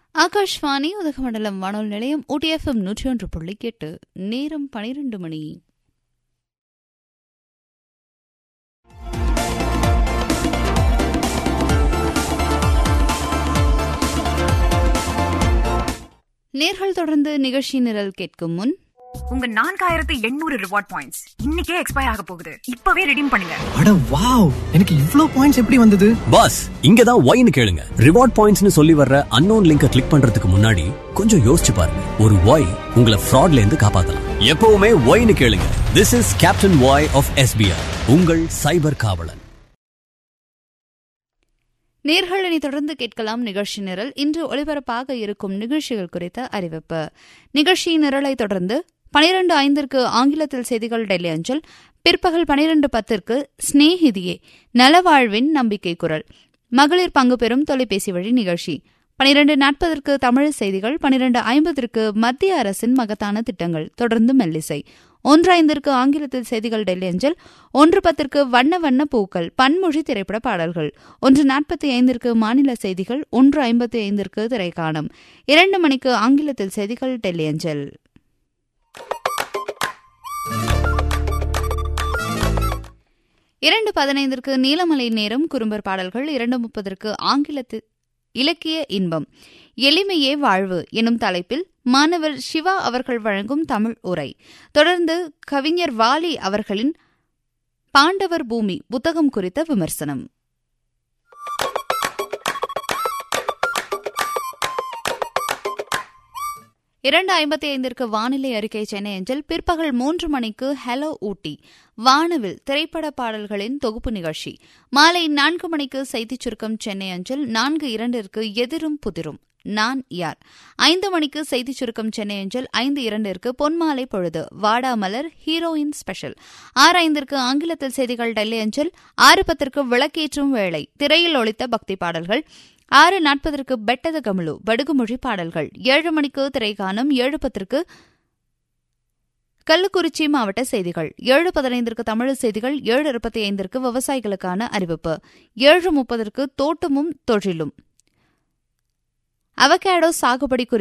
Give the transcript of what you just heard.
ஆகாஷ்வாணி உதகமண்டலம் வானொலி நிலையம் ஊட்டிஎஃப்எம் நூற்றி ஒன்று புள்ளி எட்டு நேரம் பனிரெண்டு மணி நேர்கள் தொடர்ந்து நிகழ்ச்சி நிரல் கேட்கும் முன் உங்க நான்காயிரத்து எண்ணூறு ரிவார்ட் பாயிண்ட்ஸ் இன்னைக்கே எக்ஸ்பயர் ஆக போகுது இப்பவே ரெடீம் பண்ணுங்க அட வாவ் எனக்கு இவ்ளோ பாயிண்ட்ஸ் எப்படி வந்தது பாஸ் இங்க தான் ஒய்னு கேளுங்க ரிவார்ட் பாயிண்ட்ஸ்னு சொல்லி வர்ற அன்னோன் லிங்கை கிளிக் பண்றதுக்கு முன்னாடி கொஞ்சம் யோசிச்சு பாருங்க ஒரு ஒய் உங்களை ஃப்ராட்ல இருந்து காப்பாத்தலாம் எப்பவுமே ஒய்னு கேளுங்க this is captain Y of SBI உங்கள் சைபர் காவலன் நேர்கள் இனி தொடர்ந்து கேட்கலாம் நிகழ்ச்சி நிரல் இன்று ஒளிபரப்பாக இருக்கும் நிகழ்ச்சிகள் குறித்த அறிவிப்பு நிகழ்ச்சி நிரலை தொடர்ந்து பனிரெண்டு ஐந்திற்கு ஆங்கிலத்தில் செய்திகள் டெல்லி அஞ்சல் பிற்பகல் பனிரெண்டு பத்திற்கு ஸ்னேகிதியே நலவாழ்வின் நம்பிக்கை குரல் மகளிர் பங்கு பெறும் தொலைபேசி வழி நிகழ்ச்சி பனிரெண்டு நாற்பதற்கு தமிழ் செய்திகள் பனிரெண்டு ஐம்பதற்கு மத்திய அரசின் மகத்தான திட்டங்கள் தொடர்ந்து மெல்லிசை ஒன்று ஐந்திற்கு ஆங்கிலத்தில் செய்திகள் டெல்லி அஞ்சல் ஒன்று பத்திற்கு வண்ண வண்ண பூக்கள் பன்மொழி திரைப்பட பாடல்கள் ஒன்று நாற்பத்தி ஐந்திற்கு மாநில செய்திகள் ஒன்று ஐம்பத்தி ஐந்திற்கு திரைக்காணம் இரண்டு மணிக்கு ஆங்கிலத்தில் செய்திகள் டெல்லி அஞ்சல் இரண்டு பதினைந்திற்கு நீலமலை நேரம் குறும்பர் பாடல்கள் இரண்டு முப்பதற்கு ஆங்கிலத்தில் இலக்கிய இன்பம் எளிமையே வாழ்வு எனும் தலைப்பில் மாணவர் சிவா அவர்கள் வழங்கும் தமிழ் உரை தொடர்ந்து கவிஞர் வாலி அவர்களின் பாண்டவர் பூமி புத்தகம் குறித்த விமர்சனம் இரண்டு ஐம்பத்தி ஐந்திற்கு வானிலை அறிக்கை சென்னை அஞ்சல் பிற்பகல் மூன்று மணிக்கு ஹலோ ஊட்டி வானவில் திரைப்பட பாடல்களின் தொகுப்பு நிகழ்ச்சி மாலை நான்கு மணிக்கு செய்திச் சுருக்கம் சென்னை அஞ்சல் நான்கு இரண்டிற்கு எதிரும் புதிரும் நான் யார் ஐந்து மணிக்கு செய்திச் சுருக்கம் சென்னை அஞ்சல் ஐந்து இரண்டிற்கு பொன்மாலை பொழுது வாடாமலர் ஹீரோயின் ஸ்பெஷல் ஆறு ஐந்திற்கு ஆங்கிலத்தில் செய்திகள் டெல்லி அஞ்சல் ஆறு பத்திற்கு விளக்கேற்றும் வேளை திரையில் ஒழித்த பக்தி பாடல்கள் ஆறு நாற்பதற்கு பெட்டத கமுழு படுகுமொழி பாடல்கள் ஏழு மணிக்கு திரைக்கானம் ஏழு பத்திற்கு கள்ளக்குறிச்சி மாவட்ட செய்திகள் ஏழு பதினைந்திற்கு தமிழ் செய்திகள் ஏழு இருபத்தி ஐந்திற்கு விவசாயிகளுக்கான அறிவிப்பு ஏழு முப்பதற்கு தோட்டமும் தொழிலும் அவகேடோ சாகுபடி குறித்து